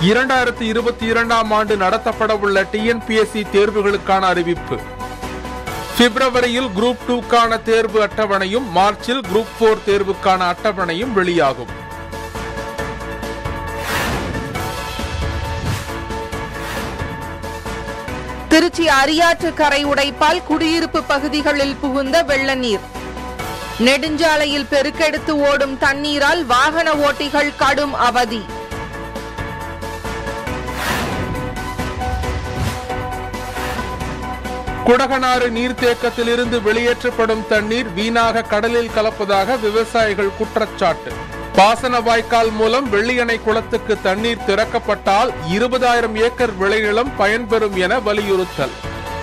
இரண்டாயிரத்தி இருபத்தி இரண்டாம் ஆண்டு நடத்தப்பட உள்ள டிஎன்பிஎஸ்சி தேர்வுகளுக்கான அறிவிப்பு பிப்ரவரியில் குரூப் டூக்கான தேர்வு அட்டவணையும் மார்ச்சில் குரூப் போர் தேர்வுக்கான அட்டவணையும் வெளியாகும் திருச்சி அரியாற்று கரை உடைப்பால் குடியிருப்பு பகுதிகளில் புகுந்த வெள்ள நீர் நெடுஞ்சாலையில் பெருக்கெடுத்து ஓடும் தண்ணீரால் வாகன ஓட்டிகள் கடும் அவதி குடகனாறு நீர்த்தேக்கத்திலிருந்து வெளியேற்றப்படும் தண்ணீர் வீணாக கடலில் கலப்பதாக விவசாயிகள் குற்றச்சாட்டு பாசன வாய்க்கால் மூலம் வெள்ளியணை குளத்துக்கு தண்ணீர் திறக்கப்பட்டால் இருபதாயிரம் ஏக்கர் விளைநிலம் பயன்பெறும் என வலியுறுத்தல்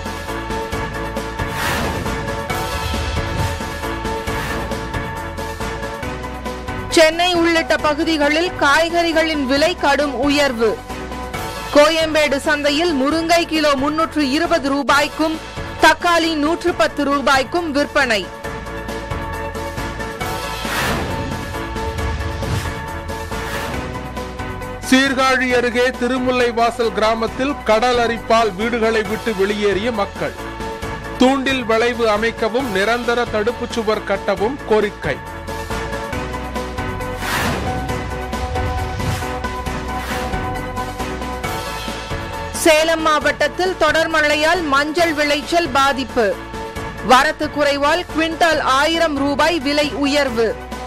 சென்னை உள்ளிட்ட பகுதிகளில் காய்கறிகளின் விலை கடும் உயர்வு கோயம்பேடு சந்தையில் முருங்கை கிலோ முன்னூற்று இருபது ரூபாய்க்கும் தக்காளி நூற்று பத்து ரூபாய்க்கும் விற்பனை சீர்காழி அருகே திருமுல்லைவாசல் கிராமத்தில் கடல் அரிப்பால் வீடுகளை விட்டு வெளியேறிய மக்கள் தூண்டில் வளைவு அமைக்கவும் நிரந்தர தடுப்புச் சுவர் கட்டவும் கோரிக்கை சேலம் மாவட்டத்தில் தொடர் மழையால் மஞ்சள் விளைச்சல் பாதிப்பு வரத்து குறைவால் குவிண்டால் ஆயிரம் ரூபாய் விலை உயர்வு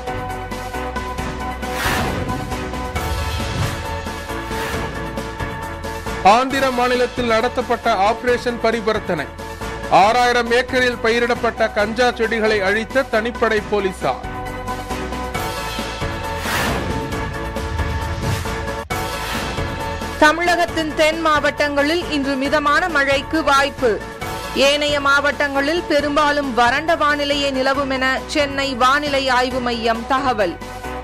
ஆந்திர மாநிலத்தில் நடத்தப்பட்ட ஆபரேஷன் பரிவர்த்தனை ஆறாயிரம் ஏக்கரில் பயிரிடப்பட்ட கஞ்சா செடிகளை அழித்த தனிப்படை போலீசார் தமிழகத்தின் தென் மாவட்டங்களில் இன்று மிதமான மழைக்கு வாய்ப்பு ஏனைய மாவட்டங்களில் பெரும்பாலும் வறண்ட வானிலையே நிலவும் என சென்னை வானிலை ஆய்வு மையம் தகவல்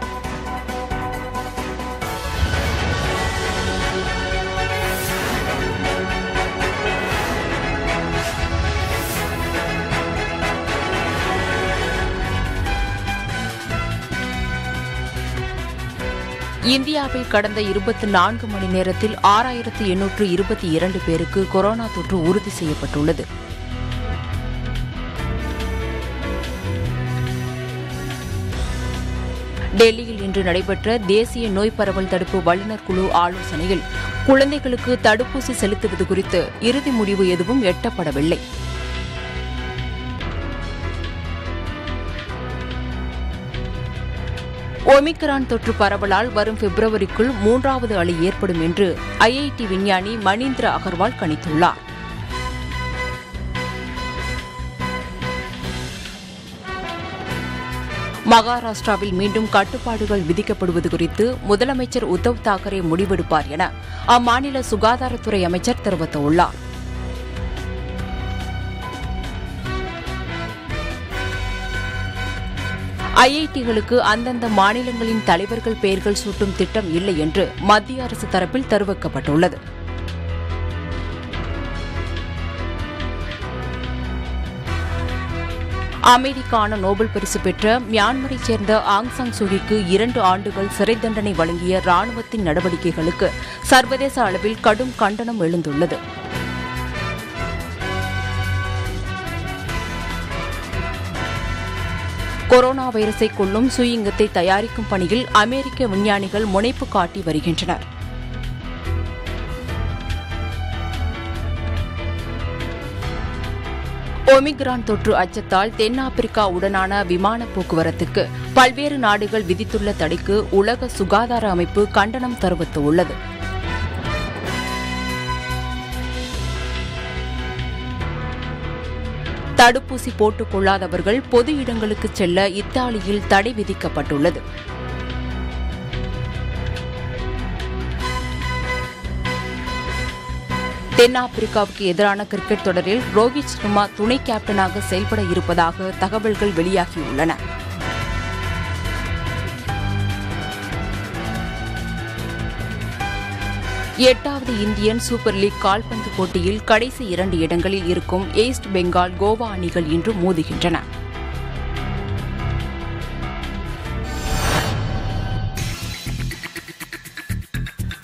இந்தியாவில் கடந்த இருபத்தி நான்கு மணி நேரத்தில் ஆறாயிரத்து எண்ணூற்று இருபத்தி இரண்டு பேருக்கு கொரோனா தொற்று உறுதி செய்யப்பட்டுள்ளது டெல்லியில் இன்று நடைபெற்ற தேசிய நோய் பரவல் தடுப்பு வல்லுநர் குழு ஆலோசனையில் குழந்தைகளுக்கு தடுப்பூசி செலுத்துவது குறித்து இறுதி முடிவு எதுவும் எட்டப்படவில்லை ஒமிக்ரான் தொற்று பரவலால் வரும் பிப்ரவரிக்குள் மூன்றாவது அலை ஏற்படும் என்று ஐஐடி விஞ்ஞானி மணீந்திர அகர்வால் கணித்துள்ளார் மகாராஷ்டிராவில் மீண்டும் கட்டுப்பாடுகள் விதிக்கப்படுவது குறித்து முதலமைச்சர் உத்தவ் தாக்கரே முடிவெடுப்பார் என அம்மாநில சுகாதாரத்துறை அமைச்சர் தெரிவித்துள்ளார் ஐஐடிகளுக்கு அந்தந்த மாநிலங்களின் தலைவர்கள் பெயர்கள் சூட்டும் திட்டம் இல்லை என்று மத்திய அரசு தரப்பில் தெரிவிக்கப்பட்டுள்ளது அமைதிக்கான நோபல் பரிசு பெற்ற மியான்மரைச் சேர்ந்த ஆங் சாங் சூகிக்கு இரண்டு ஆண்டுகள் சிறை தண்டனை வழங்கிய ராணுவத்தின் நடவடிக்கைகளுக்கு சர்வதேச அளவில் கடும் கண்டனம் எழுந்துள்ளது கொரோனா வைரஸை கொல்லும் சுயிங்கத்தை தயாரிக்கும் பணியில் அமெரிக்க விஞ்ஞானிகள் முனைப்பு காட்டி வருகின்றனர் ஒமிக்ரான் தொற்று அச்சத்தால் தென்னாப்பிரிக்காவுடனான விமான போக்குவரத்துக்கு பல்வேறு நாடுகள் விதித்துள்ள தடைக்கு உலக சுகாதார அமைப்பு கண்டனம் தெரிவித்துள்ளது தடுப்பூசி போட்டுக் கொள்ளாதவர்கள் பொது இடங்களுக்கு செல்ல இத்தாலியில் தடை விதிக்கப்பட்டுள்ளது தென்னாப்பிரிக்காவுக்கு எதிரான கிரிக்கெட் தொடரில் ரோஹித் சர்மா துணை கேப்டனாக செயல்பட இருப்பதாக தகவல்கள் வெளியாகியுள்ளன எட்டாவது இந்தியன் சூப்பர் லீக் கால்பந்து போட்டியில் கடைசி இரண்டு இடங்களில் இருக்கும் ஈஸ்ட் பெங்கால் கோவா அணிகள் இன்று மோதுகின்றன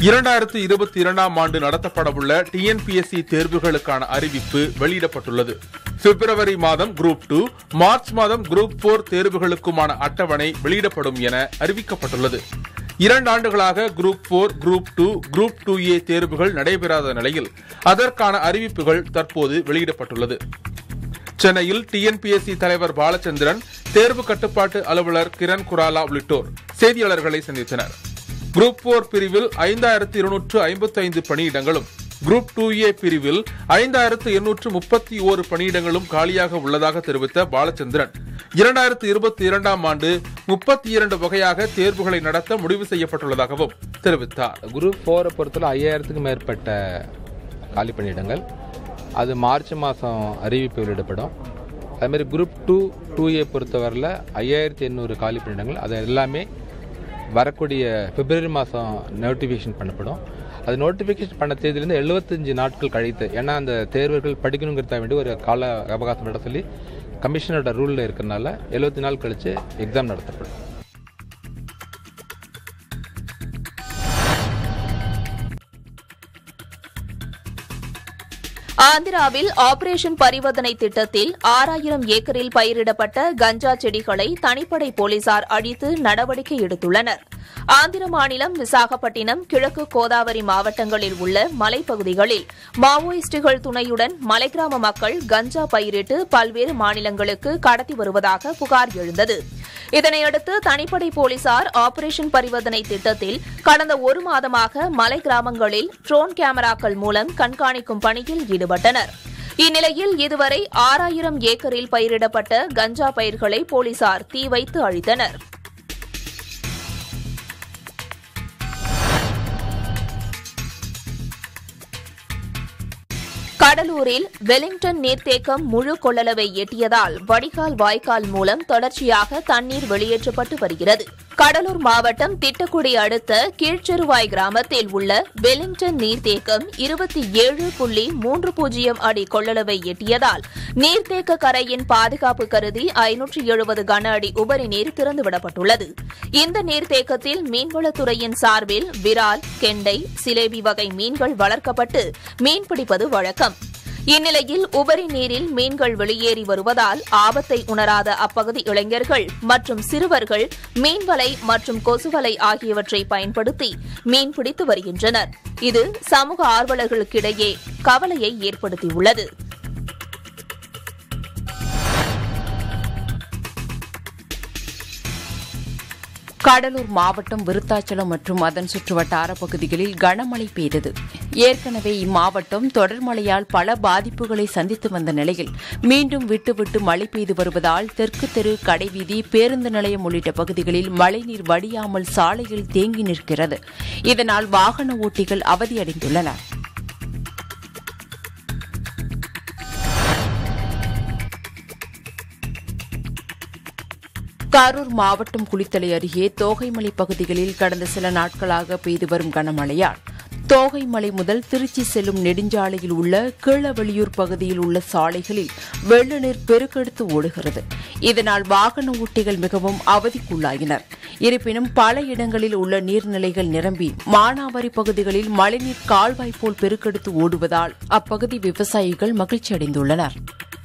இரண்டாயிரத்து இருபத்தி இரண்டாம் ஆண்டு நடத்தப்படவுள்ள டிஎன்பிஎஸ்சி தேர்வுகளுக்கான அறிவிப்பு வெளியிடப்பட்டுள்ளது பிப்ரவரி மாதம் குரூப் டூ மார்ச் மாதம் குரூப் போர் தேர்வுகளுக்குமான அட்டவணை வெளியிடப்படும் என அறிவிக்கப்பட்டுள்ளது இரண்டு ஆண்டுகளாக group four group two group two A தேர்வுகள் நடைபெறாத நிலையில் அதற்கான அறிவிப்புகள் தற்போது வெளியிடப்பட்டுள்ளது சென்னையில் டிஎன்பிஎஸ்சி தலைவர் பாலச்சந்திரன் தேர்வு கட்டுப்பாட்டு அலுவலர் கிரண் குராலா உள்ளிட்டோர் செய்தியாளர்களை சந்தித்தனர் குரூப் போர் பிரிவில் ஐந்தாயிரத்து இருநூற்று ஐம்பத்தி ஐந்து பணியிடங்களும் குரூப் டூ ஏ பிரிவில் ஐந்தாயிரத்து எண்ணூற்று முப்பத்தி ஓரு பணியிடங்களும் காலியாக உள்ளதாக தெரிவித்த பாலச்சந்திரன் இரண்டாயிரத்து இருபத்தி இரண்டாம் ஆண்டு முப்பத்தி இரண்டு வகையாக தேர்வுகளை நடத்த முடிவு செய்யப்பட்டுள்ளதாகவும் தெரிவித்தார் குரூப் ஃபோரை பொறுத்தவரை ஐயாயிரத்துக்கும் மேற்பட்ட காலி பணியிடங்கள் அது மார்ச் மாதம் அறிவிப்பு வெளியிடப்படும் அதுமாதிரி குரூப் டூ டூ ஏ பொறுத்தவரையில் ஐயாயிரத்தி எண்ணூறு காலி பணியிடங்கள் அது எல்லாமே வரக்கூடிய பிப்ரவரி மாதம் நோட்டிஃபிகேஷன் பண்ணப்படும் அது நோட்டிஃபிகேஷன் பண்ண தேதியிலேருந்து எழுபத்தஞ்சு நாட்கள் கழித்து ஏன்னா அந்த தேர்வர்கள் படிக்கணுங்கிறத வேண்டி ஒரு கால அவகாசம் விட சொல்லி கமிஷனரோட ரூலில் இருக்கிறனால எழுபத்தி நாள் கழித்து எக்ஸாம் நடத்தப்படும் ஆந்திராவில் ஆபரேஷன் பரிவர்த்தனை திட்டத்தில் ஆறாயிரம் ஏக்கரில் பயிரிடப்பட்ட கஞ்சா செடிகளை தனிப்படை போலீசார் அழித்து நடவடிக்கை எடுத்துள்ளனர் ஆந்திர மாநிலம் விசாகப்பட்டினம் கிழக்கு கோதாவரி மாவட்டங்களில் உள்ள மலைப்பகுதிகளில் மாவோயிஸ்டுகள் துணையுடன் மலைக்கிராம மக்கள் கஞ்சா பயிரிட்டு பல்வேறு மாநிலங்களுக்கு கடத்தி வருவதாக புகார் எழுந்தது இதனையடுத்து தனிப்படை போலீசார் ஆபரேஷன் பரிவர்த்தனை திட்டத்தில் கடந்த ஒரு மாதமாக மலை கிராமங்களில் ட்ரோன் கேமராக்கள் மூலம் கண்காணிக்கும் பணியில் ஈடுபட்டனர் இந்நிலையில் இதுவரை ஆறாயிரம் ஏக்கரில் பயிரிடப்பட்ட கஞ்சா பயிர்களை போலீசார் தீ வைத்து அழித்தனர் கடலூரில் வெலிங்டன் நீர்த்தேக்கம் முழு கொள்ளளவை எட்டியதால் வடிகால் வாய்க்கால் மூலம் தொடர்ச்சியாக தண்ணீர் வெளியேற்றப்பட்டு வருகிறது கடலூர் மாவட்டம் திட்டக்குடி அடுத்த கீழ்ச்செருவாய் கிராமத்தில் உள்ள வெலிங்டன் நீர்த்தேக்கம் இருபத்தி ஏழு புள்ளி மூன்று பூஜ்ஜியம் அடி கொள்ளளவை எட்டியதால் நீர்த்தேக்க கரையின் பாதுகாப்பு கருதி ஐநூற்று எழுபது கன அடி உபரி நீர் திறந்துவிடப்பட்டுள்ளது இந்த நீர்த்தேக்கத்தில் மீன்வளத்துறையின் சார்பில் விரால் கெண்டை சிலேபி வகை மீன்கள் வளர்க்கப்பட்டு மீன்பிடிப்பது வழக்கம் இந்நிலையில் உபரி நீரில் மீன்கள் வெளியேறி வருவதால் ஆபத்தை உணராத அப்பகுதி இளைஞர்கள் மற்றும் சிறுவர்கள் மீன்வலை மற்றும் கொசுவலை ஆகியவற்றை பயன்படுத்தி மீன்பிடித்து வருகின்றனர் இது சமூக ஆர்வலர்களுக்கிடையே கவலையை ஏற்படுத்தியுள்ளது கடலூர் மாவட்டம் விருத்தாச்சலம் மற்றும் அதன் சுற்றுவட்டார பகுதிகளில் கனமழை பெய்தது ஏற்கனவே இம்மாவட்டம் தொடர் மழையால் பல பாதிப்புகளை சந்தித்து வந்த நிலையில் மீண்டும் விட்டு விட்டு மழை பெய்து வருவதால் தெற்கு தெரு கடைவீதி பேருந்து நிலையம் உள்ளிட்ட பகுதிகளில் மழைநீர் வடியாமல் சாலையில் தேங்கி நிற்கிறது இதனால் வாகன ஓட்டிகள் அவதியடைந்துள்ளனர் கரூர் மாவட்டம் குளித்தலை அருகே தோகைமலை பகுதிகளில் கடந்த சில நாட்களாக பெய்து வரும் கனமழையால் தோகைமலை முதல் திருச்சி செல்லும் நெடுஞ்சாலையில் உள்ள கீழவெளியூர் பகுதியில் உள்ள சாலைகளில் வெள்ள நீர் பெருக்கெடுத்து ஓடுகிறது இதனால் வாகன ஓட்டிகள் மிகவும் அவதிக்குள்ளாயினர் இருப்பினும் பல இடங்களில் உள்ள நீர்நிலைகள் நிரம்பி மானாவாரி பகுதிகளில் மழைநீர் கால்வாய் போல் பெருக்கெடுத்து ஓடுவதால் அப்பகுதி விவசாயிகள் மகிழ்ச்சியடைந்துள்ளனர்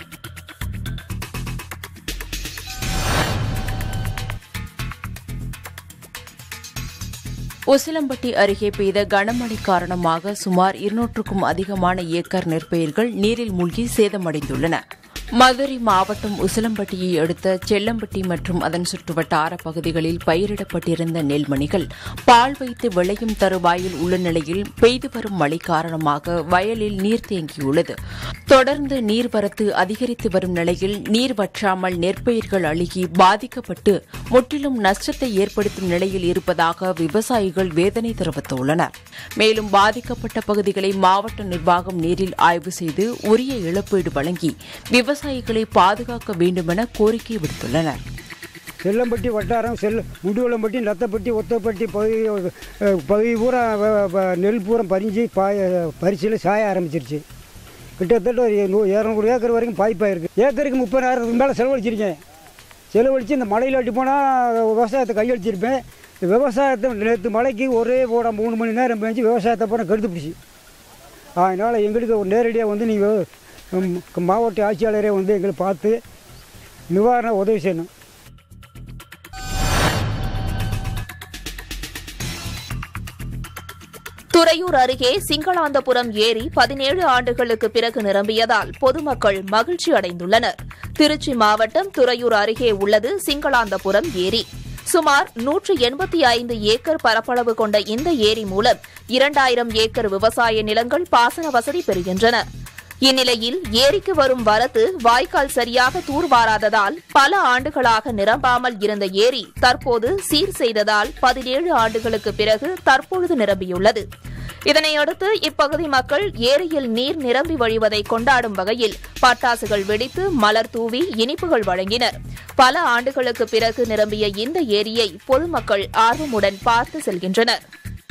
உசிலம்பட்டி அருகே பெய்த கனமழை காரணமாக சுமார் இருநூற்றுக்கும் அதிகமான ஏக்கர் நெற்பயிர்கள் நீரில் மூழ்கி சேதமடைந்துள்ளன மதுரை மாவட்டம் உசிலம்பட்டியை அடுத்த செல்லம்பட்டி மற்றும் அதன் சுற்றுவட்டார பகுதிகளில் பயிரிடப்பட்டிருந்த நெல்மணிகள் பால் வைத்து விளையும் தருவாயில் உள்ள நிலையில் பெய்து வரும் மழை காரணமாக வயலில் நீர் தேங்கியுள்ளது தொடர்ந்து நீர்வரத்து அதிகரித்து வரும் நிலையில் நீர் வற்றாமல் நெற்பயிர்கள் அழுகி பாதிக்கப்பட்டு முற்றிலும் நஷ்டத்தை ஏற்படுத்தும் நிலையில் இருப்பதாக விவசாயிகள் வேதனை தெரிவித்துள்ளனர் மேலும் பாதிக்கப்பட்ட பகுதிகளை மாவட்ட நிர்வாகம் நேரில் ஆய்வு செய்து உரிய இழப்பீடு வழங்கி விவசாயிகளை பாதுகாக்க வேண்டுமென கோரிக்கை விடுத்துள்ளனர் செல்லம்பட்டி வட்டாரம் செல் முடுவலம்பட்டி நத்தப்பட்டி ஒத்தப்பட்டி பகுதி அஹ், பகுதி பூரா வ- வ- நெல் பூரா பறிஞ்சு பாய பரிசில் சாய ஆரம்பிச்சிருச்சு கிட்டத்தட்ட ஒரு நூ இரநூறு ஏக்கர் வரைக்கும் பாய்ப்பாயிருக்கு ஏக்கருக்கு முப்பதாயிரத்துக்கு மேலே செலவழிச்சிருக்கேன் செலவழித்து இந்த மழையில் அடி போனால் விவசாயத்தை கையெழுத்திருப்பேன் விவசாயத்தை நேற்று மழைக்கு ஒரே போட மூணு மணி நேரம் பெஞ்சு விவசாயத்தை பூரா கெடுத்து பிடிச்சி அதனால் எங்களுக்கு ஒரு நேரடியாக வந்து நீங்கள் மாவட்ட ஆட்சியாளரே வந்து எங்களை பார்த்து நிவாரண உதவி செய்யணும் துறையூர் அருகே சிங்களாந்தபுரம் ஏரி பதினேழு ஆண்டுகளுக்கு பிறகு நிரம்பியதால் பொதுமக்கள் மகிழ்ச்சி அடைந்துள்ளனர் திருச்சி மாவட்டம் துறையூர் அருகே உள்ளது சிங்களாந்தபுரம் ஏரி சுமார் நூற்று எண்பத்தி ஐந்து ஏக்கர் பரப்பளவு கொண்ட இந்த ஏரி மூலம் இரண்டாயிரம் ஏக்கர் விவசாய நிலங்கள் பாசன வசதி பெறுகின்றன இந்நிலையில் ஏரிக்கு வரும் வரத்து வாய்க்கால் சரியாக தூர்வாராததால் பல ஆண்டுகளாக நிரம்பாமல் இருந்த ஏரி தற்போது சீர் செய்ததால் பதினேழு ஆண்டுகளுக்கு பிறகு தற்பொழுது நிரம்பியுள்ளது இதனையடுத்து இப்பகுதி மக்கள் ஏரியில் நீர் நிரம்பி வழிவதை கொண்டாடும் வகையில் பட்டாசுகள் வெடித்து மலர் தூவி இனிப்புகள் வழங்கினர் பல ஆண்டுகளுக்கு பிறகு நிரம்பிய இந்த ஏரியை பொதுமக்கள் ஆர்வமுடன் பார்த்து செல்கின்றனர்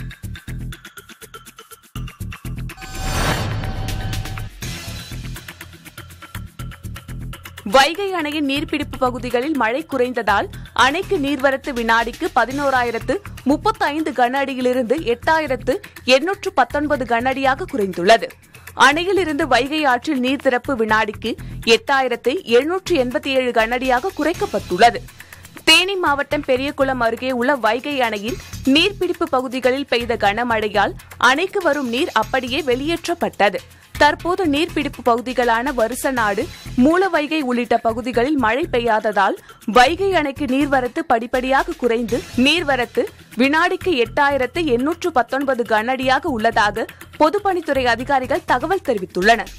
வைகை அணையின் நீர்பிடிப்பு பகுதிகளில் மழை குறைந்ததால் அணைக்கு நீர்வரத்து வினாடிக்கு பதினோராயிரத்து முப்பத்தைந்து கன அடியிலிருந்து எட்டாயிரத்து எண்ணூற்று பத்தொன்பது கன அடியாக குறைந்துள்ளது அணையிலிருந்து வைகை ஆற்றில் நீர் திறப்பு வினாடிக்கு எட்டாயிரத்து எழுநூற்று எண்பத்தி ஏழு கனஅடியாக குறைக்கப்பட்டுள்ளது தேனி மாவட்டம் பெரியகுளம் அருகே உள்ள வைகை அணையின் நீர்பிடிப்பு பகுதிகளில் பெய்த கனமழையால் அணைக்கு வரும் நீர் அப்படியே வெளியேற்றப்பட்டது தற்போது நீர்பிடிப்பு பகுதிகளான வருசநாடு மூலவைகை உள்ளிட்ட பகுதிகளில் மழை பெய்யாததால் வைகை அணைக்கு நீர்வரத்து படிப்படியாக குறைந்து நீர்வரத்து வினாடிக்கு எட்டாயிரத்து எண்ணூற்று பத்தொன்பது கனஅடியாக உள்ளதாக பொதுப்பணித்துறை அதிகாரிகள் தகவல் தெரிவித்துள்ளனர்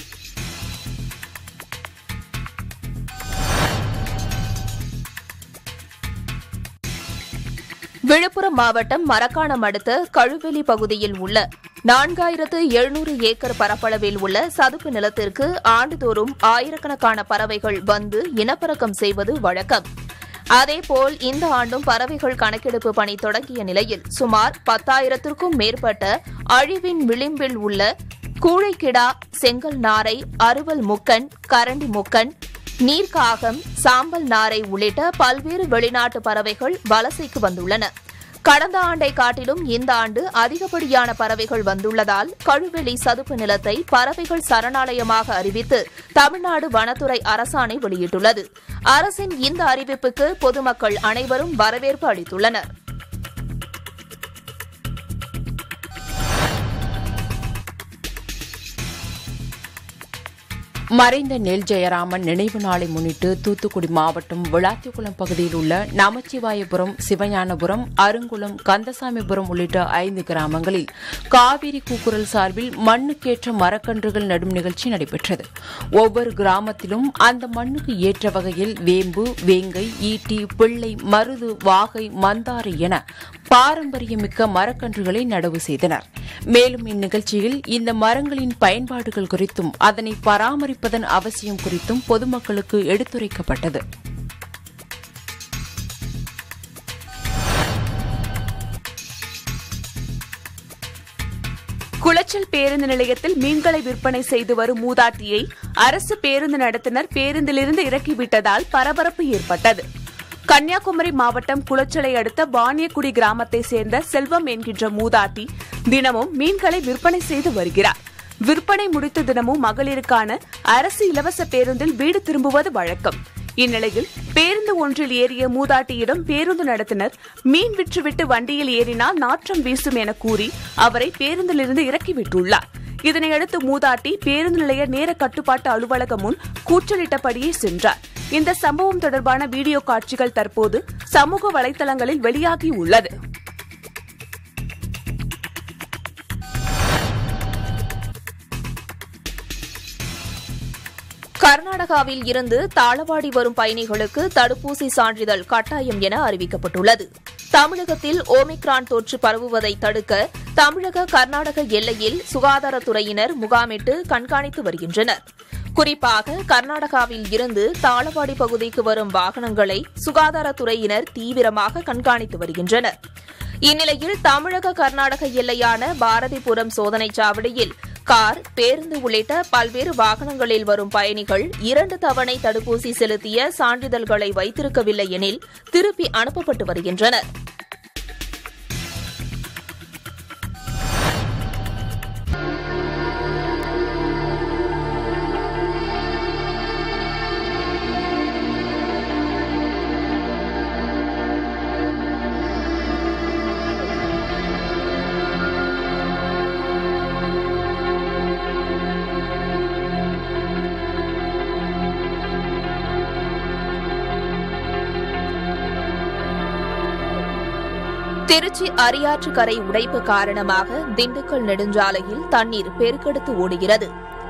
விழுப்புரம் மாவட்டம் மரக்காணம் அடுத்த கழுவெளி பகுதியில் உள்ள நான்காயிரத்து எழுநூறு ஏக்கர் பரப்பளவில் உள்ள சதுப்பு நிலத்திற்கு ஆண்டுதோறும் ஆயிரக்கணக்கான பறவைகள் வந்து இனப்பெருக்கம் செய்வது வழக்கம் அதேபோல் இந்த ஆண்டும் பறவைகள் கணக்கெடுப்பு பணி தொடங்கிய நிலையில் சுமார் பத்தாயிரத்திற்கும் மேற்பட்ட அழிவின் விளிம்பில் உள்ள கூழைக்கிடா செங்கல் நாரை அறுவல் முக்கன் கரண்டி முக்கன் நீர்க்காகம் சாம்பல் நாரை உள்ளிட்ட பல்வேறு வெளிநாட்டு பறவைகள் வலசைக்கு வந்துள்ளன கடந்த ஆண்டை காட்டிலும் இந்த ஆண்டு அதிகப்படியான பறவைகள் வந்துள்ளதால் கழுவெளி சதுப்பு நிலத்தை பறவைகள் சரணாலயமாக அறிவித்து தமிழ்நாடு வனத்துறை அரசாணை வெளியிட்டுள்ளது அரசின் இந்த அறிவிப்புக்கு பொதுமக்கள் அனைவரும் வரவேற்பு அளித்துள்ளனர் மறைந்த நெல் ஜெயராமன் நினைவு நாளை முன்னிட்டு தூத்துக்குடி மாவட்டம் விளாத்திக்குளம் பகுதியில் உள்ள நமச்சிவாயபுரம் சிவஞானபுரம் அருங்குளம் கந்தசாமிபுரம் உள்ளிட்ட ஐந்து கிராமங்களில் காவிரி கூக்குரல் சார்பில் மண்ணுக்கேற்ற மரக்கன்றுகள் நடும் நிகழ்ச்சி நடைபெற்றது ஒவ்வொரு கிராமத்திலும் அந்த மண்ணுக்கு ஏற்ற வகையில் வேம்பு வேங்கை ஈட்டி பிள்ளை மருது வாகை மந்தாரை என பாரம்பரியமிக்க மரக்கன்றுகளை நடவு செய்தனர் மேலும் இந்நிகழ்ச்சியில் இந்த மரங்களின் பயன்பாடுகள் குறித்தும் அதனை பராமரிப்பதன் அவசியம் குறித்தும் பொதுமக்களுக்கு எடுத்துரைக்கப்பட்டது குளச்சல் பேருந்து நிலையத்தில் மீன்களை விற்பனை செய்து வரும் மூதாட்டியை அரசு பேருந்து நடத்துனர் பேருந்திலிருந்து இறக்கிவிட்டதால் பரபரப்பு ஏற்பட்டது கன்னியாகுமரி மாவட்டம் குளச்சலை அடுத்த வாணியக்குடி கிராமத்தை சேர்ந்த செல்வம் என்கின்ற மூதாட்டி தினமும் மீன்களை விற்பனை செய்து வருகிறார் விற்பனை முடித்த தினமும் மகளிருக்கான அரசு இலவச பேருந்தில் வீடு திரும்புவது வழக்கம் இந்நிலையில் பேருந்து ஒன்றில் ஏறிய மூதாட்டியிடம் பேருந்து நடத்தினர் மீன் விற்றுவிட்டு வண்டியில் ஏறினால் நாற்றம் வீசும் என கூறி அவரை பேருந்திலிருந்து இறக்கிவிட்டுள்ளார் இதனையடுத்து மூதாட்டி பேருந்து நிலைய நேர கட்டுப்பாட்டு அலுவலகம் முன் கூச்சலிட்டபடியே சென்றார் இந்த சம்பவம் தொடர்பான வீடியோ காட்சிகள் தற்போது சமூக வலைதளங்களில் வெளியாகியுள்ளது கர்நாடகாவில் இருந்து தாளவாடி வரும் பயணிகளுக்கு தடுப்பூசி சான்றிதழ் கட்டாயம் என அறிவிக்கப்பட்டுள்ளது தமிழகத்தில் ஓமிக்ரான் தொற்று பரவுவதை தடுக்க தமிழக கர்நாடக எல்லையில் சுகாதாரத்துறையினர் முகாமிட்டு கண்காணித்து வருகின்றனர் குறிப்பாக கர்நாடகாவில் இருந்து தாளவாடி பகுதிக்கு வரும் வாகனங்களை சுகாதாரத்துறையினர் தீவிரமாக கண்காணித்து வருகின்றனர் இந்நிலையில் தமிழக கர்நாடக எல்லையான பாரதிபுரம் சோதனைச் சாவடியில் கார் பேருந்து உள்ளிட்ட பல்வேறு வாகனங்களில் வரும் பயணிகள் இரண்டு தவணை தடுப்பூசி செலுத்திய சான்றிதழ்களை வைத்திருக்கவில்லை எனில் திருப்பி அனுப்பப்பட்டு வருகின்றனர் திருச்சி அரியாற்று கரை உடைப்பு காரணமாக திண்டுக்கல் நெடுஞ்சாலையில் தண்ணீர் பெருக்கெடுத்து ஓடுகிறது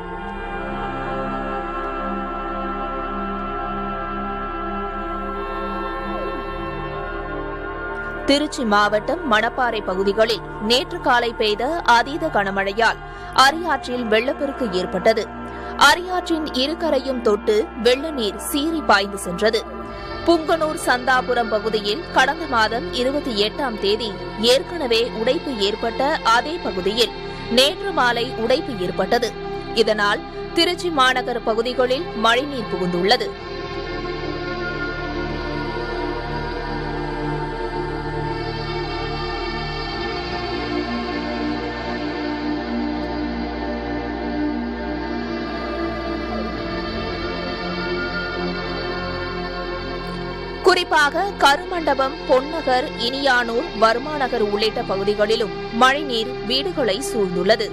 திருச்சி மாவட்டம் மணப்பாறை பகுதிகளில் நேற்று காலை பெய்த அதீத கனமழையால் அரியாற்றில் வெள்ளப்பெருக்கு ஏற்பட்டது அரியாற்றின் இருகரையும் தொட்டு வெள்ள நீர் சீறி பாய்ந்து சென்றது புங்கனூர் சந்தாபுரம் பகுதியில் கடந்த மாதம் இருபத்தி எட்டாம் தேதி ஏற்கனவே உடைப்பு ஏற்பட்ட அதே பகுதியில் நேற்று மாலை உடைப்பு ஏற்பட்டது இதனால் திருச்சி மாநகர பகுதிகளில் மழைநீர் புகுந்துள்ளது குறிப்பாக கருமண்டபம் பொன்னகர் இனியானூர் வர்மாநகர் உள்ளிட்ட பகுதிகளிலும் மழைநீர் வீடுகளை சூழ்ந்துள்ளது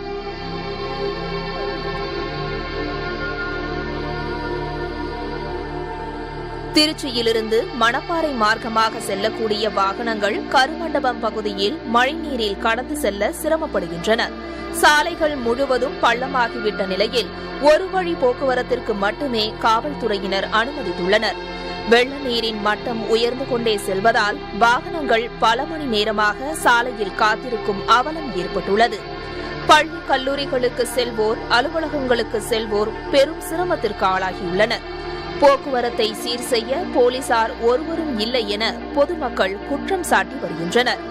திருச்சியிலிருந்து மணப்பாறை மார்க்கமாக செல்லக்கூடிய வாகனங்கள் கருமண்டபம் பகுதியில் மழைநீரில் கடந்து செல்ல சிரமப்படுகின்றன சாலைகள் முழுவதும் பள்ளமாகிவிட்ட நிலையில் ஒரு வழி போக்குவரத்திற்கு மட்டுமே காவல்துறையினர் அனுமதித்துள்ளனர் வெள்ள நீரின் மட்டம் உயர்ந்து கொண்டே செல்வதால் வாகனங்கள் பல மணி நேரமாக சாலையில் காத்திருக்கும் அவலம் ஏற்பட்டுள்ளது பள்ளி கல்லூரிகளுக்கு செல்வோர் அலுவலகங்களுக்கு செல்வோர் பெரும் சிரமத்திற்கு ஆளாகியுள்ளனர் போக்குவரத்தை சீர் செய்ய போலீசார் ஒருவரும் இல்லை என பொதுமக்கள் குற்றம் சாட்டி வருகின்றனர்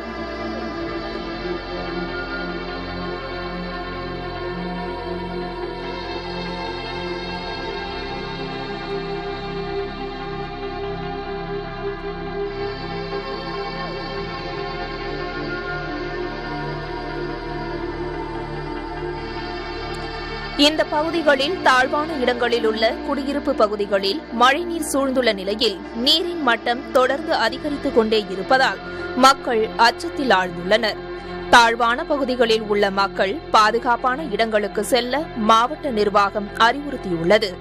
இந்த பகுதிகளில் தாழ்வான இடங்களில் உள்ள குடியிருப்பு பகுதிகளில் மழைநீர் சூழ்ந்துள்ள நிலையில் நீரின் மட்டம் தொடர்ந்து அதிகரித்துக் கொண்டே இருப்பதால் மக்கள் அச்சத்தில் ஆழ்ந்துள்ளனர் தாழ்வான பகுதிகளில் உள்ள மக்கள் பாதுகாப்பான இடங்களுக்கு செல்ல மாவட்ட நிர்வாகம் அறிவுறுத்தியுள்ளது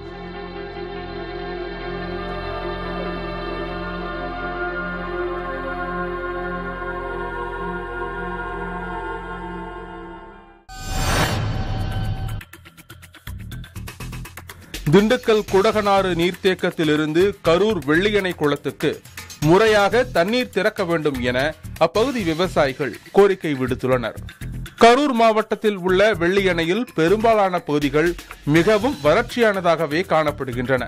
திண்டுக்கல் குடகனாறு நீர்த்தேக்கத்திலிருந்து கரூர் வெள்ளியணை குளத்துக்கு முறையாக தண்ணீர் திறக்க வேண்டும் என அப்பகுதி விவசாயிகள் கோரிக்கை விடுத்துள்ளனர் கரூர் மாவட்டத்தில் உள்ள வெள்ளியணையில் பெரும்பாலான பகுதிகள் மிகவும் வறட்சியானதாகவே காணப்படுகின்றன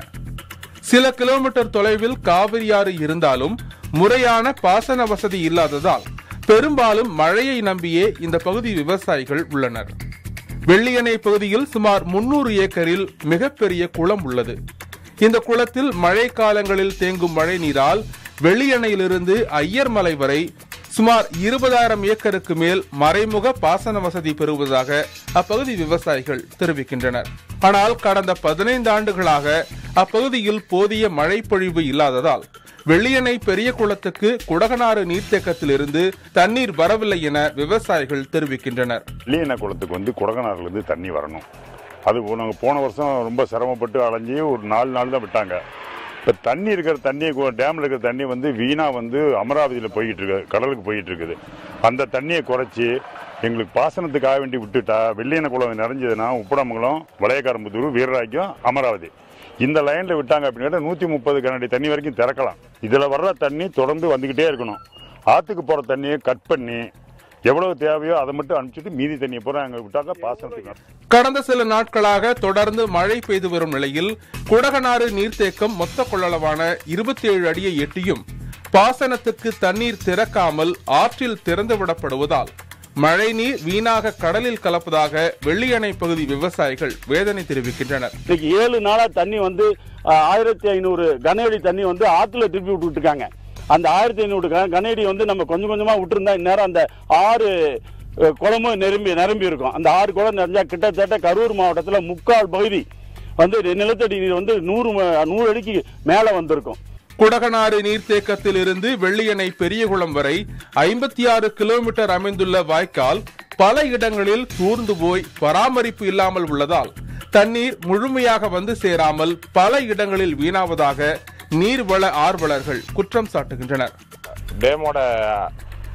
சில கிலோமீட்டர் தொலைவில் காவிரி ஆறு இருந்தாலும் முறையான பாசன வசதி இல்லாததால் பெரும்பாலும் மழையை நம்பியே இந்த பகுதி விவசாயிகள் உள்ளனர் வெள்ளியணை பகுதியில் சுமார் முன்னூறு ஏக்கரில் மிகப்பெரிய குளம் உள்ளது இந்த குளத்தில் மழை காலங்களில் தேங்கும் மழை நீரால் வெள்ளியணையிலிருந்து ஐயர்மலை வரை சுமார் இருபதாயிரம் ஏக்கருக்கு மேல் மறைமுக பாசன வசதி பெறுவதாக அப்பகுதி விவசாயிகள் தெரிவிக்கின்றனர் ஆனால் கடந்த பதினைந்து ஆண்டுகளாக அப்பகுதியில் போதிய மழை பொழிவு இல்லாததால் வெள்ளியணை பெரிய குளத்துக்கு குடகனாறு நீர்த்தேக்கத்திலிருந்து தண்ணீர் வரவில்லை என விவசாயிகள் தெரிவிக்கின்றனர் வெள்ளியண்ண குளத்துக்கு வந்து குடகனாறுலேருந்து தண்ணி வரணும் அது நாங்கள் போன வருஷம் ரொம்ப சிரமப்பட்டு அலைஞ்சி ஒரு நாலு நாள் தான் விட்டாங்க இப்போ தண்ணி இருக்கிற தண்ணி டேமில் இருக்கிற தண்ணி வந்து வீணாக வந்து அமராவதியில் போய்கிட்டு இருக்கு கடலுக்கு போய்கிட்டு இருக்குது அந்த தண்ணியை குறைச்சி எங்களுக்கு பாசனத்துக்காக வேண்டி விட்டுட்டா வெள்ளியண்ண குளம் நிறைஞ்சதுன்னா உப்படமங்கலம் வளையக்காரம்புத்தூர் வீரராக்கியம் அமராவதி இந்த லைனில் விட்டாங்க அப்படின்னா நூற்றி முப்பது கனடி தண்ணி வரைக்கும் திறக்கலாம் இதில் வர்ற தண்ணி தொடர்ந்து வந்துக்கிட்டே இருக்கணும் ஆற்றுக்கு போகிற தண்ணியை கட் பண்ணி எவ்வளவு தேவையோ அதை மட்டும் அனுப்பிச்சிட்டு மீதி தண்ணியை பூரா அங்கே விட்டாக்க பாசனத்துக்கு கடந்த சில நாட்களாக தொடர்ந்து மழை பெய்து வரும் நிலையில் குடகனாறு நீர்த்தேக்கம் மொத்த கொள்ளளவான இருபத்தி ஏழு அடியை எட்டியும் பாசனத்துக்கு தண்ணீர் திறக்காமல் ஆற்றில் திறந்துவிடப்படுவதால் மழைநீர் வீணாக கடலில் கலப்பதாக வெள்ளியணை பகுதி விவசாயிகள் வேதனை தெரிவிக்கின்றனர் இன்னைக்கு ஏழு நாளா தண்ணி வந்து அஹ், ஆயிரத்தி ஐநூறு கனஅடி தண்ணி வந்து ஆத்துல திருப்பி விட்டுட்டு இருக்காங்க அந்த ஆயிரத்தி ஐநூறு கனஅடி வந்து நம்ம கொஞ்சம் கொஞ்சமா விட்டுருந்தா இந்நேரம் அந்த ஆறு அஹ், குளமும் நிரம்பி நிரம்பி இருக்கும் அந்த ஆறு குளம் நிறைஞ்சா கிட்டத்தட்ட கரூர் மாவட்டத்துல முக்கால் பகுதி வந்து நிலத்தடி நீர் வந்து நூறு ம- நூறு அடிக்கு மேல வந்திருக்கும் குடகனாறு நீர்த்தேக்கத்தில் இருந்து வெள்ளியணை பெரியகுளம் வரை ஐம்பத்தி ஆறு கிலோமீட்டர் அமைந்துள்ள வாய்க்கால் பல இடங்களில் தூர்ந்து போய் பராமரிப்பு இல்லாமல் உள்ளதால் தண்ணீர் முழுமையாக வந்து சேராமல் பல இடங்களில் வீணாவதாக நீர்வள ஆர்வலர்கள் குற்றம் சாட்டுகின்றனர் டேமோட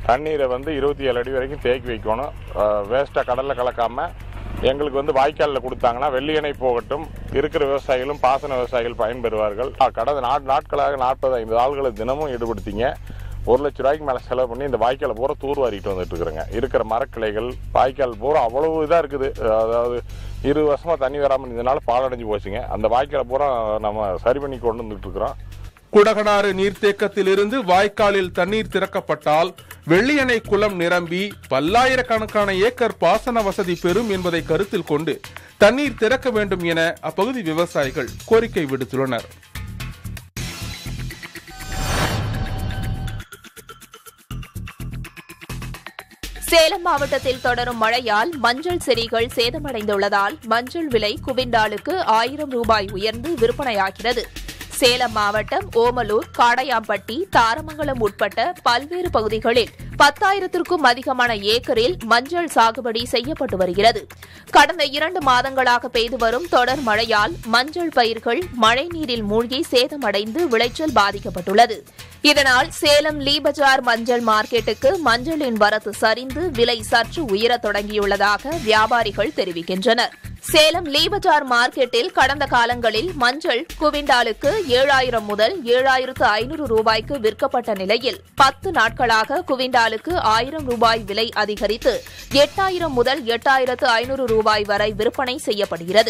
தண்ணீரை வந்து இருபத்தி ஏழு அடி வரைக்கும் தேக்கி வைக்கணும் வேஸ்ட்டாக கடலில் கலக்காமல் எங்களுக்கு வந்து வாய்க்காலில் கொடுத்தாங்கன்னா வெள்ளியணை போகட்டும் இருக்கிற விவசாயிகளும் பாசன விவசாயிகள் பயன்பெறுவார்கள் அஹ் கடந்த நாட் நாட்களாக நாற்பது ஐம்பது ஆள்களை தினமும் ஈடுபடுத்திங்க ஒரு லட்ச ரூபாய்க்கு மேலே செலவு பண்ணி இந்த வாய்க்காலை பூரா தூர்வாரிட்டு வந்துட்டு இருக்கிறேங்க இருக்கிற மரக்கிளைகள் வாய்க்கால் பூரா அவ்வளவு இதாக இருக்குது அதாவது இரு வருஷமாக தண்ணி வராமல் இருந்ததுனால பாலடைஞ்சு போச்சுங்க அந்த வாய்க்காலை பூரா நம்ம சரி பண்ணி கொண்டு வந்துட்டு இருக்கிறோம் குடகனாறு நீர்த்தேக்கத்திலிருந்து வாய்க்காலில் தண்ணீர் திறக்கப்பட்டால் வெள்ளியணை குளம் நிரம்பி பல்லாயிரக்கணக்கான ஏக்கர் பாசன வசதி பெறும் என்பதை கருத்தில் கொண்டு தண்ணீர் திறக்க வேண்டும் என அப்பகுதி விவசாயிகள் கோரிக்கை விடுத்துள்ளனர் சேலம் மாவட்டத்தில் தொடரும் மழையால் மஞ்சள் செடிகள் சேதமடைந்துள்ளதால் மஞ்சள் விலை குவிண்டாலுக்கு ஆயிரம் ரூபாய் உயர்ந்து விற்பனையாகிறது சேலம் மாவட்டம் ஓமலூர் காடையாம்பட்டி தாரமங்கலம் உட்பட்ட பல்வேறு பகுதிகளில் பத்தாயிரத்திற்கும் அதிகமான ஏக்கரில் மஞ்சள் சாகுபடி செய்யப்பட்டு வருகிறது கடந்த இரண்டு மாதங்களாக பெய்து வரும் தொடர் மழையால் மஞ்சள் பயிர்கள் மழைநீரில் மூழ்கி சேதமடைந்து விளைச்சல் பாதிக்கப்பட்டுள்ளது இதனால் சேலம் லீ பஜார் மஞ்சள் மார்க்கெட்டுக்கு மஞ்சளின் வரத்து சரிந்து விலை சற்று உயரத் தொடங்கியுள்ளதாக வியாபாரிகள் தெரிவிக்கின்றனர் சேலம் லீ பஜார் மார்க்கெட்டில் கடந்த காலங்களில் மஞ்சள் குவிண்டாலுக்கு ஏழாயிரம் முதல் ஏழாயிரத்து ஐநூறு ரூபாய்க்கு விற்கப்பட்ட நிலையில் பத்து நாட்களாக குவிண்டாலுக்கு ஆயிரம் ரூபாய் விலை அதிகரித்து எட்டாயிரம் முதல் எட்டாயிரத்து ஐநூறு ரூபாய் வரை விற்பனை செய்யப்படுகிறது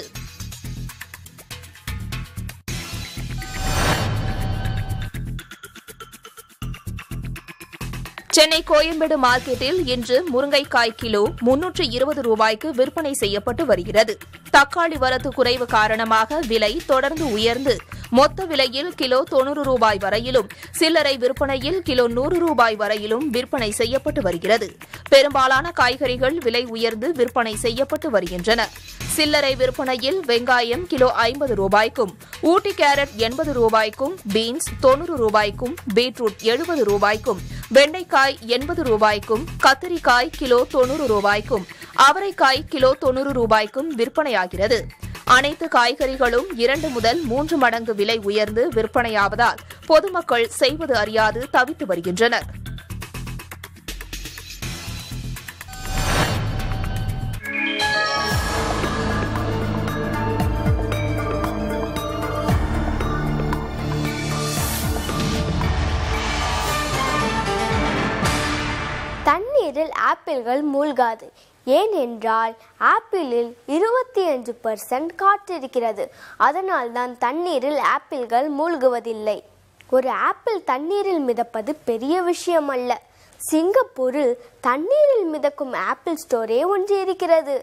சென்னை கோயம்பேடு மார்க்கெட்டில் இன்று முருங்கைக்காய் கிலோ முன்னூற்று இருபது ரூபாய்க்கு விற்பனை செய்யப்பட்டு வருகிறது தக்காளி வரத்து குறைவு காரணமாக விலை தொடர்ந்து உயர்ந்து மொத்த விலையில் கிலோ தொன்னூறு ரூபாய் வரையிலும் சில்லறை விற்பனையில் கிலோ நூறு ரூபாய் வரையிலும் விற்பனை செய்யப்பட்டு வருகிறது பெரும்பாலான காய்கறிகள் விலை உயர்ந்து விற்பனை செய்யப்பட்டு வருகின்றன சில்லறை விற்பனையில் வெங்காயம் கிலோ ஐம்பது ரூபாய்க்கும் ஊட்டி கேரட் எண்பது ரூபாய்க்கும் பீன்ஸ் தொன்னூறு ரூபாய்க்கும் பீட்ரூட் எழுபது ரூபாய்க்கும் வெண்டைக்காய் எண்பது ரூபாய்க்கும் கத்திரிக்காய் கிலோ தொன்னூறு ரூபாய்க்கும் அவரைக்காய் கிலோ தொன்னூறு ரூபாய்க்கும் விற்பனையாகிறது அனைத்து காய்கறிகளும் இரண்டு முதல் மூன்று மடங்கு விலை உயர்ந்து விற்பனையாவதால் பொதுமக்கள் செய்வது அறியாது தவித்து வருகின்றனர் தண்ணீரில் ஆப்பிள்கள் மூழ்காது ஏனென்றால் ஆப்பிளில் இருபத்தி அஞ்சு பர்சன்ட் காற்றிருக்கிறது அதனால் தான் தண்ணீரில் ஆப்பிள்கள் மூழ்குவதில்லை ஒரு ஆப்பிள் தண்ணீரில் மிதப்பது பெரிய விஷயம் அல்ல சிங்கப்பூரில் தண்ணீரில் மிதக்கும் ஆப்பிள் ஸ்டோரே ஒன்று இருக்கிறது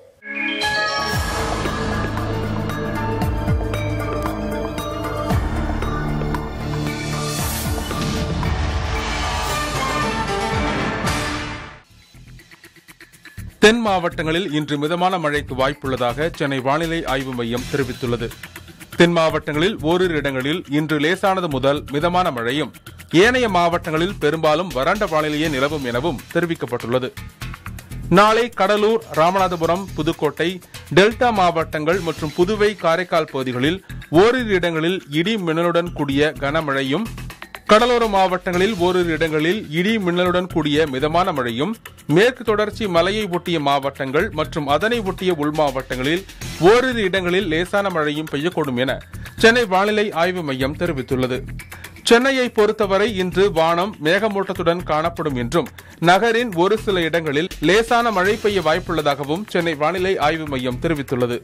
தென் மாவட்டங்களில் இன்று மிதமான மழைக்கு வாய்ப்புள்ளதாக சென்னை வானிலை ஆய்வு மையம் தெரிவித்துள்ளது தென் மாவட்டங்களில் ஓரிரு இடங்களில் இன்று லேசானது முதல் மிதமான மழையும் ஏனைய மாவட்டங்களில் பெரும்பாலும் வறண்ட வானிலையே நிலவும் எனவும் தெரிவிக்கப்பட்டுள்ளது நாளை கடலூர் ராமநாதபுரம் புதுக்கோட்டை டெல்டா மாவட்டங்கள் மற்றும் புதுவை காரைக்கால் பகுதிகளில் ஓரிரு இடங்களில் இடி மின்னலுடன் கூடிய கனமழையும் கடலோர மாவட்டங்களில் ஓரிரு இடங்களில் இடி மின்னலுடன் கூடிய மிதமான மழையும் மேற்கு தொடர்ச்சி மலையை ஒட்டிய மாவட்டங்கள் மற்றும் அதனை ஒட்டிய உள் மாவட்டங்களில் ஓரிரு இடங்களில் லேசான மழையும் பெய்யக்கூடும் என சென்னை வானிலை ஆய்வு மையம் தெரிவித்துள்ளது சென்னையை பொறுத்தவரை இன்று வானம் மேகமூட்டத்துடன் காணப்படும் என்றும் நகரின் ஒரு சில இடங்களில் லேசான மழை பெய்ய வாய்ப்புள்ளதாகவும் சென்னை வானிலை ஆய்வு மையம் தெரிவித்துள்ளது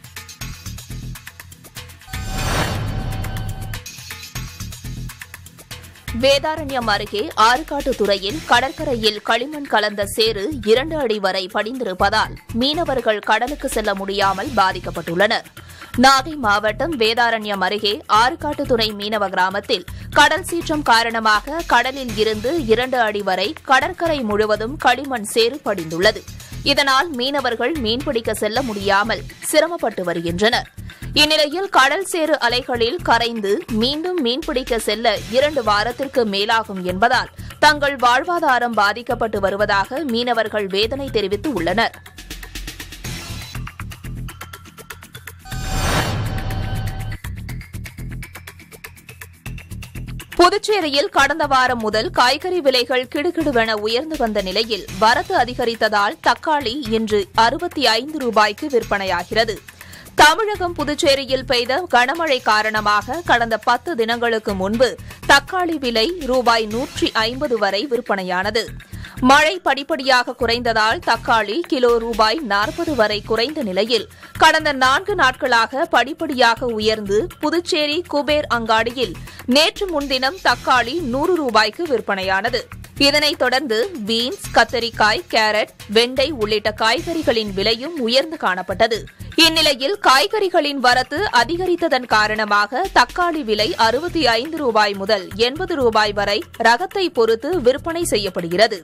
வேதாரண்யம் அருகே ஆறுகாட்டுத்துறையில் கடற்கரையில் களிமண் கலந்த சேறு இரண்டு அடி வரை படிந்திருப்பதால் மீனவர்கள் கடலுக்கு செல்ல முடியாமல் பாதிக்கப்பட்டுள்ளனர் நாகை மாவட்டம் வேதாரண்யம் அருகே ஆறுகாட்டுத்துறை மீனவ கிராமத்தில் கடல் சீற்றம் காரணமாக கடலில் இருந்து இரண்டு அடி வரை கடற்கரை முழுவதும் களிமண் சேறு படிந்துள்ளது இதனால் மீனவர்கள் மீன்பிடிக்க செல்ல முடியாமல் சிரமப்பட்டு வருகின்றனர் இந்நிலையில் கடல் சேறு அலைகளில் கரைந்து மீண்டும் மீன்பிடிக்க செல்ல இரண்டு வாரத்திற்கு மேலாகும் என்பதால் தங்கள் வாழ்வாதாரம் பாதிக்கப்பட்டு வருவதாக மீனவர்கள் வேதனை தெரிவித்து உள்ளனர் புதுச்சேரியில் கடந்த வாரம் முதல் காய்கறி விலைகள் கிடுகிடுவென உயர்ந்து வந்த நிலையில் வரத்து அதிகரித்ததால் தக்காளி இன்று அறுபத்தி ஐந்து ரூபாய்க்கு விற்பனையாகிறது தமிழகம் புதுச்சேரியில் பெய்த கனமழை காரணமாக கடந்த பத்து தினங்களுக்கு முன்பு தக்காளி விலை ரூபாய் நூற்றி ஐம்பது வரை விற்பனையானது மழை படிப்படியாக குறைந்ததால் தக்காளி கிலோ ரூபாய் நாற்பது வரை குறைந்த நிலையில் கடந்த நான்கு நாட்களாக படிப்படியாக உயர்ந்து புதுச்சேரி குபேர் அங்காடியில் நேற்று முன்தினம் தக்காளி நூறு ரூபாய்க்கு விற்பனையானது இதனைத் தொடர்ந்து பீன்ஸ் கத்தரிக்காய் கேரட் வெண்டை உள்ளிட்ட காய்கறிகளின் விலையும் உயர்ந்து காணப்பட்டது இந்நிலையில் காய்கறிகளின் வரத்து அதிகரித்ததன் காரணமாக தக்காளி விலை அறுபத்தி ஐந்து ரூபாய் முதல் எண்பது ரூபாய் வரை ரகத்தை பொறுத்து விற்பனை செய்யப்படுகிறது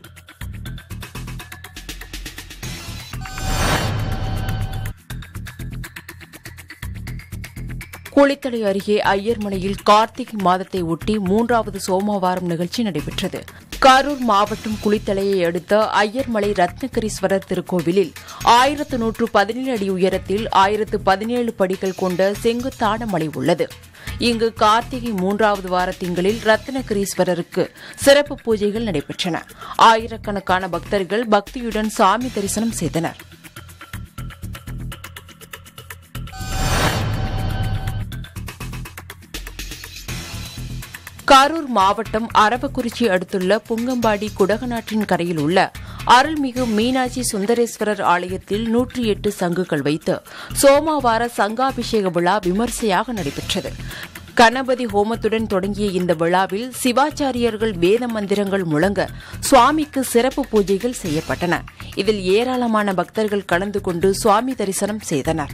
குளித்தலை அருகே ஐயர்மலையில் கார்த்திகை மாதத்தை ஒட்டி மூன்றாவது சோமவாரம் நிகழ்ச்சி நடைபெற்றது கரூர் மாவட்டம் குளித்தலையை அடுத்த ஐயர்மலை ரத்னகிரீஸ்வரர் திருக்கோவிலில் ஆயிரத்து நூற்று பதினேழு அடி உயரத்தில் ஆயிரத்து பதினேழு படிகள் கொண்ட செங்குத்தான மலை உள்ளது இங்கு கார்த்திகை மூன்றாவது வார திங்களில் ரத்னகிரீஸ்வரருக்கு சிறப்பு பூஜைகள் நடைபெற்றன ஆயிரக்கணக்கான பக்தர்கள் பக்தியுடன் சாமி தரிசனம் செய்தனர் கரூர் மாவட்டம் அரவக்குறிச்சி அடுத்துள்ள புங்கம்பாடி குடகநாட்டின் கரையில் உள்ள அருள்மிகு மீனாட்சி சுந்தரேஸ்வரர் ஆலயத்தில் நூற்றி எட்டு சங்குகள் வைத்து சோமவார சங்காபிஷேக விழா விமர்சையாக நடைபெற்றது கணபதி ஹோமத்துடன் தொடங்கிய இந்த விழாவில் சிவாச்சாரியர்கள் வேத மந்திரங்கள் முழங்க சுவாமிக்கு சிறப்பு பூஜைகள் செய்யப்பட்டன இதில் ஏராளமான பக்தர்கள் கலந்து கொண்டு சுவாமி தரிசனம் செய்தனர்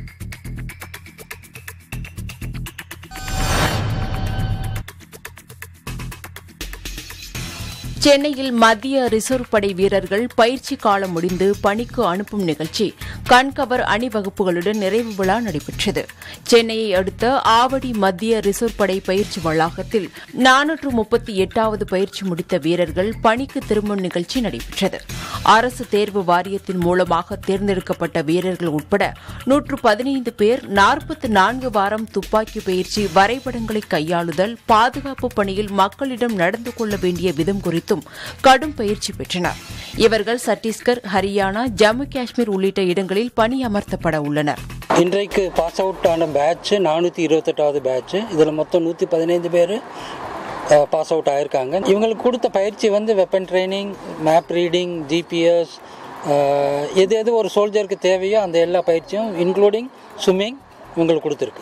சென்னையில் மத்திய ரிசர்வ் படை வீரர்கள் பயிற்சி காலம் முடிந்து பணிக்கு அனுப்பும் நிகழ்ச்சி கண்கவர் அணிவகுப்புகளுடன் நிறைவு விழா நடைபெற்றது சென்னையை அடுத்த ஆவடி மத்திய ரிசர்வ் படை பயிற்சி வளாகத்தில் நானூற்று முப்பத்தி எட்டாவது பயிற்சி முடித்த வீரர்கள் பணிக்கு திரும்பும் நிகழ்ச்சி நடைபெற்றது அரசு தேர்வு வாரியத்தின் மூலமாக தேர்ந்தெடுக்கப்பட்ட வீரர்கள் உட்பட நூற்று பதினைந்து பேர் நாற்பத்தி நான்கு வாரம் துப்பாக்கி பயிற்சி வரைபடங்களை கையாளுதல் பாதுகாப்பு பணியில் மக்களிடம் நடந்து கொள்ள வேண்டிய விதம் குறித்தும் கடும் பயிற்சி பெற்றனர் இவர்கள் சத்தீஸ்கர் ஹரியானா ஜம்மு காஷ்மீர் உள்ளிட்ட இடங்களில் பணியமர்த்தப்பட உள்ளனர் இன்றைக்கு பாஸ் அவுட் ஆன பேட்ச் நானூற்றி இருபத்தெட்டாவது பேட்ச் இதில் மொத்தம் நூற்றி பதினைந்து பேர் பாஸ் அவுட் ஆயிருக்காங்க இவங்களுக்கு கொடுத்த பயிற்சி வந்து weapon training map reading GPS எது எது ஒரு சோல்ஜருக்கு தேவையோ அந்த எல்லா பயிற்சியும் இன்க்ளூடிங் ஸ்விம்மிங் இவங்களுக்கு கொடுத்துருக்கு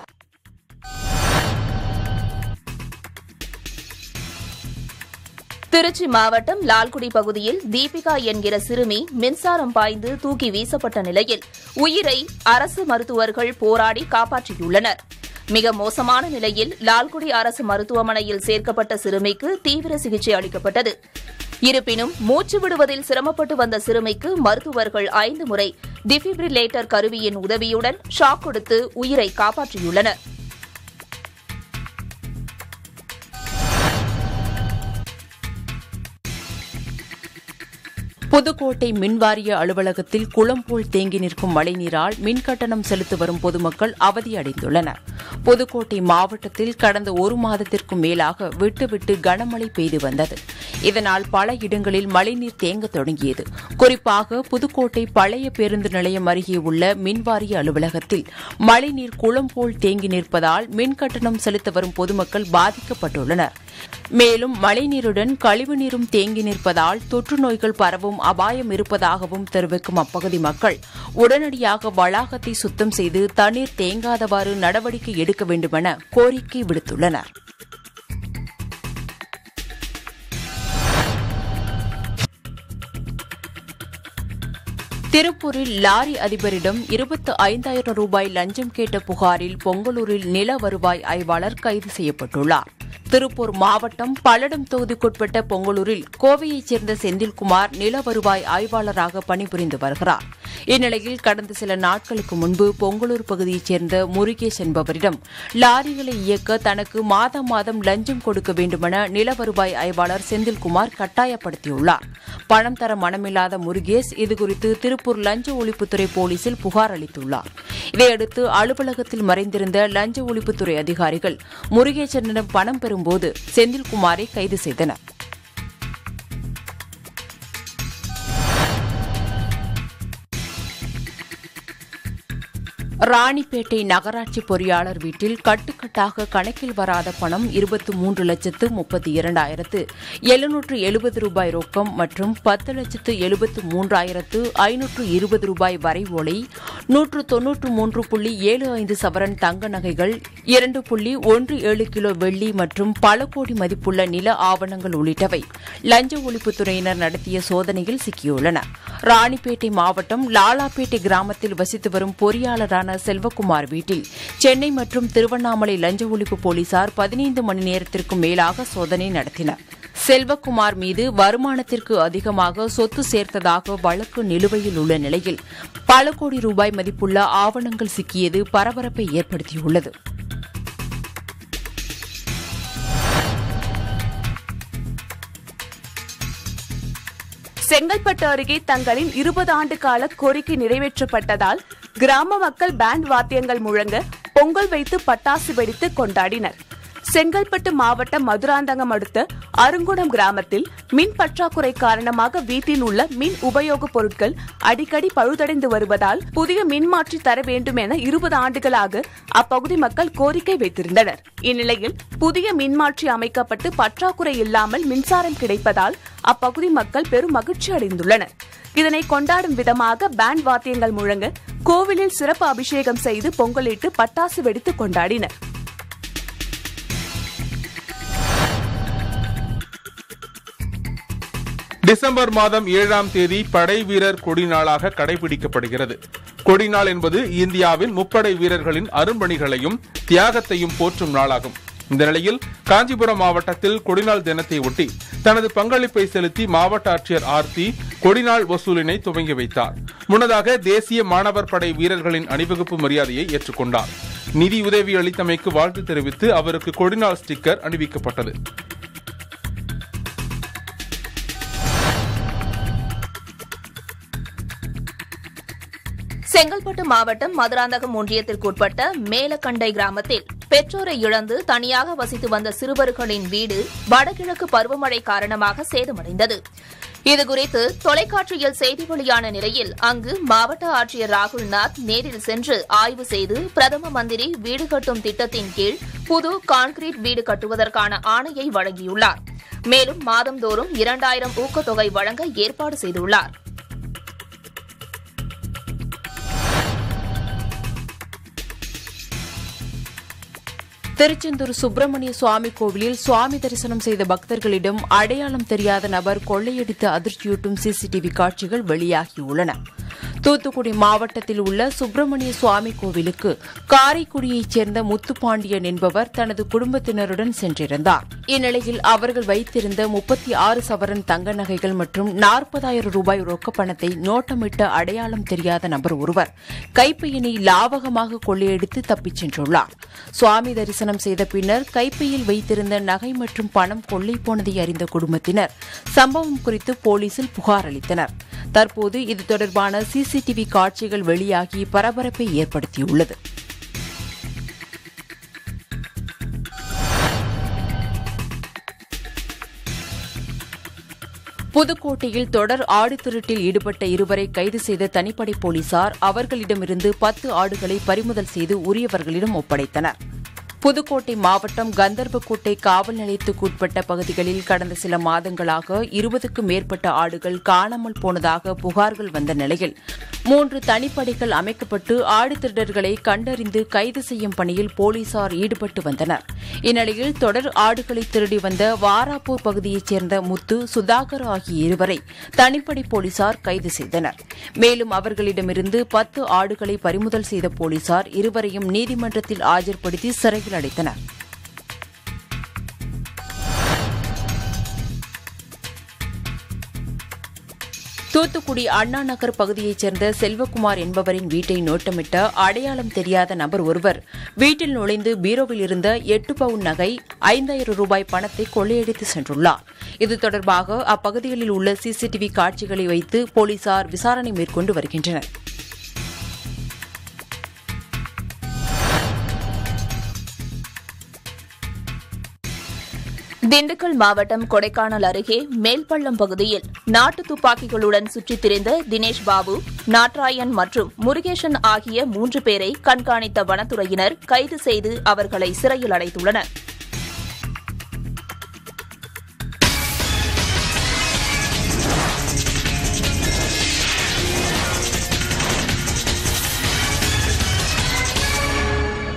திருச்சி மாவட்டம் லால்குடி பகுதியில் தீபிகா என்கிற சிறுமி மின்சாரம் பாய்ந்து தூக்கி வீசப்பட்ட நிலையில் உயிரை அரசு மருத்துவர்கள் போராடி காப்பாற்றியுள்ளனர் மிக மோசமான நிலையில் லால்குடி அரசு மருத்துவமனையில் சேர்க்கப்பட்ட சிறுமிக்கு தீவிர சிகிச்சை அளிக்கப்பட்டது இருப்பினும் மூச்சு விடுவதில் சிரமப்பட்டு வந்த சிறுமிக்கு மருத்துவர்கள் ஐந்து முறை டிஃபிபிரிலேட்டர் கருவியின் உதவியுடன் ஷாக் கொடுத்து உயிரை காப்பாற்றியுள்ளனா் புதுக்கோட்டை மின்வாரிய அலுவலகத்தில் குளம் போல் தேங்கி நிற்கும் மழைநீரால் மின்கட்டணம் செலுத்தி வரும் பொதுமக்கள் அவதியடைந்துள்ளனர் புதுக்கோட்டை மாவட்டத்தில் கடந்த ஒரு மாதத்திற்கும் மேலாக விட்டுவிட்டு கனமழை பெய்து வந்தது இதனால் பல இடங்களில் மழைநீர் தேங்க தொடங்கியது குறிப்பாக புதுக்கோட்டை பழைய பேருந்து நிலையம் அருகே உள்ள மின்வாரிய அலுவலகத்தில் மழைநீர் குளம் போல் தேங்கி நிற்பதால் மின்கட்டணம் செலுத்த வரும் பொதுமக்கள் பாதிக்கப்பட்டுள்ளனர் மேலும் மழைநீருடன் கழிவுநீரும் தேங்கி நிற்பதால் தொற்று நோய்கள் பரவும் அபாயம் இருப்பதாகவும் தெரிவிக்கும் அப்பகுதி மக்கள் உடனடியாக வளாகத்தை சுத்தம் செய்து தண்ணீர் தேங்காதவாறு நடவடிக்கை எடுக்க வேண்டுமென கோரிக்கை விடுத்துள்ளனர் திருப்பூரில் லாரி அதிபரிடம் இருபத்து ஐந்தாயிரம் ரூபாய் லஞ்சம் கேட்ட புகாரில் பொங்கலூரில் நில வருவாய் ஆய்வாளர் கைது செய்யப்பட்டுள்ளார் திருப்பூர் மாவட்டம் பல்லடம் தொகுதிக்குட்பட்ட பொங்கலூரில் கோவையைச் சேர்ந்த செந்தில்குமார் நில வருவாய் ஆய்வாளராக பணிபுரிந்து வருகிறார் இந்நிலையில் கடந்த சில நாட்களுக்கு முன்பு பொங்கலூர் பகுதியைச் சேர்ந்த முருகேஷ் என்பவரிடம் லாரிகளை இயக்க தனக்கு மாதம் மாதம் லஞ்சம் கொடுக்க வேண்டுமென நில வருவாய் ஆய்வாளர் செந்தில்குமார் கட்டாயப்படுத்தியுள்ளார் பணம் தர மனமில்லாத முருகேஷ் இதுகுறித்து திருப்பூர் திருப்பூர் லஞ்ச ஒழிப்புத்துறை போலீசில் புகார் அளித்துள்ளார் இதையடுத்து அலுவலகத்தில் மறைந்திருந்த லஞ்ச ஒழிப்புத்துறை அதிகாரிகள் முருகேசனிடம் பணம் பெறும்போது செந்தில்குமாரை கைது செய்தனர் ராணிப்பேட்டை நகராட்சி பொறியாளர் வீட்டில் கட்டுக்கட்டாக கணக்கில் வராத பணம் இருபத்தி மூன்று லட்சத்து முப்பத்தி இரண்டாயிரத்து எழுநூற்று எழுபது ரூபாய் ரொக்கம் மற்றும் பத்து லட்சத்து எழுபத்து மூன்றாயிரத்து ஐநூற்று இருபது ரூபாய் வரை ஒளி நூற்று தொன்னூற்று மூன்று புள்ளி ஏழு ஐந்து சவரன் தங்க நகைகள் இரண்டு புள்ளி ஒன்று ஏழு கிலோ வெள்ளி மற்றும் பல கோடி மதிப்புள்ள நில ஆவணங்கள் உள்ளிட்டவை லஞ்ச ஒழிப்புத்துறையினர் நடத்திய சோதனையில் சிக்கியுள்ளன ராணிப்பேட்டை மாவட்டம் லாலாப்பேட்டை கிராமத்தில் வசித்து வரும் பொறியாளரான செல்வகுமார் வீட்டில் சென்னை மற்றும் திருவண்ணாமலை லஞ்ச ஒழிப்பு போலீசார் பதினைந்து மணி நேரத்திற்கும் மேலாக சோதனை நடத்தினர் செல்வகுமார் மீது வருமானத்திற்கு அதிகமாக சொத்து சேர்த்ததாக வழக்கு நிலுவையில் உள்ள நிலையில் பல கோடி ரூபாய் மதிப்புள்ள ஆவணங்கள் சிக்கியது பரபரப்பை ஏற்படுத்தியுள்ளது செங்கல்பட்டு அருகே தங்களின் இருபது ஆண்டு கால கோரிக்கை நிறைவேற்றப்பட்டதால் கிராம மக்கள் பேண்ட் வாத்தியங்கள் முழங்க பொங்கல் வைத்து பட்டாசு வெடித்து கொண்டாடினர் செங்கல்பட்டு மாவட்டம் மதுராந்தகம் அடுத்த அருங்குணம் கிராமத்தில் மின் பற்றாக்குறை காரணமாக வீட்டில் உள்ள மின் உபயோகப் பொருட்கள் அடிக்கடி பழுதடைந்து வருவதால் புதிய மின்மாற்றி தர வேண்டும் என இருபது ஆண்டுகளாக அப்பகுதி மக்கள் கோரிக்கை வைத்திருந்தனர் இந்நிலையில் புதிய மின்மாற்றி அமைக்கப்பட்டு பற்றாக்குறை இல்லாமல் மின்சாரம் கிடைப்பதால் அப்பகுதி மக்கள் பெரும் மகிழ்ச்சி அடைந்துள்ளனர் இதனை கொண்டாடும் விதமாக பேண்ட் வாத்தியங்கள் முழங்க கோவிலில் சிறப்பு அபிஷேகம் செய்து பொங்கலிட்டு பட்டாசு வெடித்து கொண்டாடினர் டிசம்பர் மாதம் ஏழாம் தேதி படை வீரர் கொடிநாளாக கடைபிடிக்கப்படுகிறது கொடிநாள் என்பது இந்தியாவின் முப்படை வீரர்களின் அரும்பணிகளையும் தியாகத்தையும் போற்றும் நாளாகும் இந்த நிலையில் காஞ்சிபுரம் மாவட்டத்தில் கொடிநாள் தினத்தை ஒட்டி தனது பங்களிப்பை செலுத்தி மாவட்ட ஆட்சியர் ஆர்த்தி கொடிநாள் வசூலினை துவங்கி வைத்தார் முன்னதாக தேசிய மாணவர் படை வீரர்களின் அணிவகுப்பு மரியாதையை ஏற்றுக்கொண்டார் நிதி உதவி அளித்தமைக்கு வாழ்த்து தெரிவித்து அவருக்கு கொடிநாள் ஸ்டிக்கர் அணிவிக்கப்பட்டது செங்கல்பட்டு மாவட்டம் மதுராந்தகம் ஒன்றியத்திற்குட்பட்ட மேலக்கண்டை கிராமத்தில் பெற்றோரை இழந்து தனியாக வசித்து வந்த சிறுவர்களின் வீடு வடகிழக்கு பருவமழை காரணமாக சேதமடைந்தது இதுகுறித்து தொலைக்காட்சியில் செய்தி வெளியான நிலையில் அங்கு மாவட்ட ஆட்சியர் ராகுல்நாத் நேரில் சென்று ஆய்வு செய்து பிரதம மந்திரி வீடு கட்டும் திட்டத்தின் கீழ் புது கான்கிரீட் வீடு கட்டுவதற்கான ஆணையை வழங்கியுள்ளார் மேலும் மாதந்தோறும் இரண்டாயிரம் ஊக்கத்தொகை வழங்க ஏற்பாடு செய்துள்ளார் திருச்செந்தூர் சுப்பிரமணிய சுவாமி கோவிலில் சுவாமி தரிசனம் செய்த பக்தர்களிடம் அடையாளம் தெரியாத நபர் கொள்ளையடித்து அதிர்ச்சியூட்டும் சிசிடிவி காட்சிகள் வெளியாகியுள்ளன தூத்துக்குடி மாவட்டத்தில் உள்ள சுப்பிரமணிய சுவாமி கோவிலுக்கு காரைக்குடியைச் சேர்ந்த முத்துப்பாண்டியன் என்பவர் தனது குடும்பத்தினருடன் சென்றிருந்தார் இந்நிலையில் அவர்கள் வைத்திருந்த முப்பத்தி ஆறு சவரன் தங்க நகைகள் மற்றும் நாற்பதாயிரம் ரூபாய் ரொக்கப் பணத்தை நோட்டமிட்ட அடையாளம் தெரியாத நபர் ஒருவர் கைப்பையினை லாவகமாக கொள்ளையடித்து தப்பிச் சென்றுள்ளார் சுவாமி தரிசனம் செய்த பின்னர் கைப்பையில் வைத்திருந்த நகை மற்றும் பணம் கொள்ளை போனதை அறிந்த குடும்பத்தினர் சம்பவம் குறித்து போலீசில் புகார் அளித்தனர் தற்போது இது தொடர்பான சிசிடிவி காட்சிகள் வெளியாகி பரபரப்பை ஏற்படுத்தியுள்ளது புதுக்கோட்டையில் தொடர் ஆடு திருட்டில் ஈடுபட்ட இருவரை கைது செய்த தனிப்படை போலீசார் அவர்களிடமிருந்து பத்து ஆடுகளை பறிமுதல் செய்து உரியவர்களிடம் ஒப்படைத்தனர் புதுக்கோட்டை மாவட்டம் கந்தர்போட்டை காவல் நிலையத்துக்குட்பட்ட பகுதிகளில் கடந்த சில மாதங்களாக இருபதுக்கும் மேற்பட்ட ஆடுகள் காணாமல் போனதாக புகார்கள் வந்த நிலையில் மூன்று தனிப்படைகள் அமைக்கப்பட்டு ஆடு திருடர்களை கண்டறிந்து கைது செய்யும் பணியில் போலீசார் ஈடுபட்டு வந்தனர் இந்நிலையில் தொடர் ஆடுகளை திருடி வந்த வாராப்பூர் பகுதியைச் சேர்ந்த முத்து சுதாகர் ஆகிய இருவரை தனிப்படை போலீசார் கைது செய்தனர் மேலும் அவர்களிடமிருந்து பத்து ஆடுகளை பறிமுதல் செய்த போலீசார் இருவரையும் நீதிமன்றத்தில் ஆஜர்படுத்தி சிறையில் அடைத்தனர் தூத்துக்குடி அண்ணா நகர் பகுதியைச் சேர்ந்த செல்வகுமார் என்பவரின் வீட்டை நோட்டமிட்ட அடையாளம் தெரியாத நபர் ஒருவர் வீட்டில் நுழைந்து பீரோவில் இருந்த எட்டு பவுன் நகை ஐந்தாயிரம் ரூபாய் பணத்தை கொள்ளையடித்து சென்றுள்ளார் இது தொடர்பாக அப்பகுதிகளில் உள்ள சிசிடிவி காட்சிகளை வைத்து போலீசார் விசாரணை மேற்கொண்டு வருகின்றனர் திண்டுக்கல் மாவட்டம் கொடைக்கானல் அருகே மேல்பள்ளம் பகுதியில் நாட்டு துப்பாக்கிகளுடன் சுற்றித் திரிந்த தினேஷ் பாபு நாட்ராயன் மற்றும் முருகேசன் ஆகிய மூன்று பேரை கண்காணித்த வனத்துறையினர் கைது செய்து அவர்களை சிறையில் அடைத்துள்ளனர்